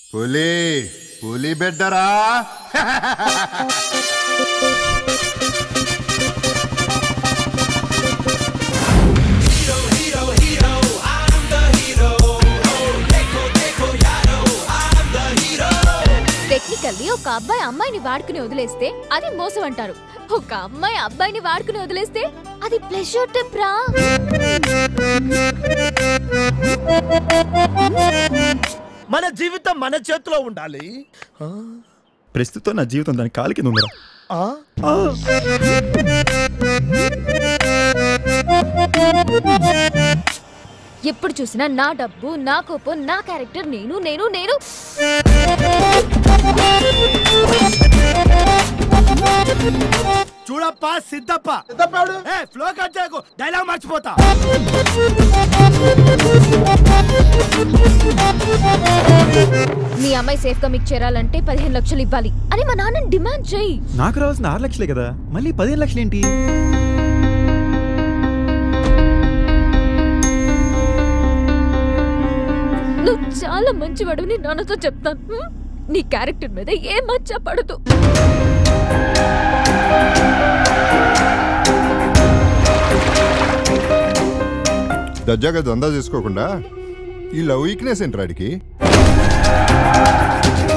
పులి పులి బిడ్డరా టెక్నికల్లీ ఒక అబ్బాయి అమ్మాయిని వాడుకుని వదిలేస్తే అది మోసం అంటారు ఒక అమ్మాయి అబ్బాయిని వాడుకుని వదిలేస్తే అది ప్లెజర్ టిప్ రా మన జీవితం మన చేతిలో ఉండాలి ప్రస్తుతం నా జీవితం దాని కాలి కింద ఉందిరా ఆ? ఎప్పుడు చూసినా నా డబ్బు నా కోపం నా క్యారెక్టర్ నేను నేను నేను చూడప్ప సిద్ధప్ప ఏ, ఫ్లో కట్ చేయకు డైలాగ్ మర్చిపోతా మీ అమ్మాయి సేఫ్ గా మీకు చేరాలంటే పదిహేను లక్షలు ఇవ్వాలి అని మా నాన్న డిమాండ్ చేయి నాకు రావాల్సిన ఆరు లక్షలే కదా మళ్ళీ పదిహేను లక్షలు ఏంటి నువ్వు చాలా మంచివాడుని నాన్నతో చెప్తాను హ్మ్? నీ క్యారెక్టర్ మీద ఏ మచ్చ పడదు దర్జాగా దందా చేసుకోకుండా ఈ లవ్ వీక్నెస్ ఏంట్రాడికి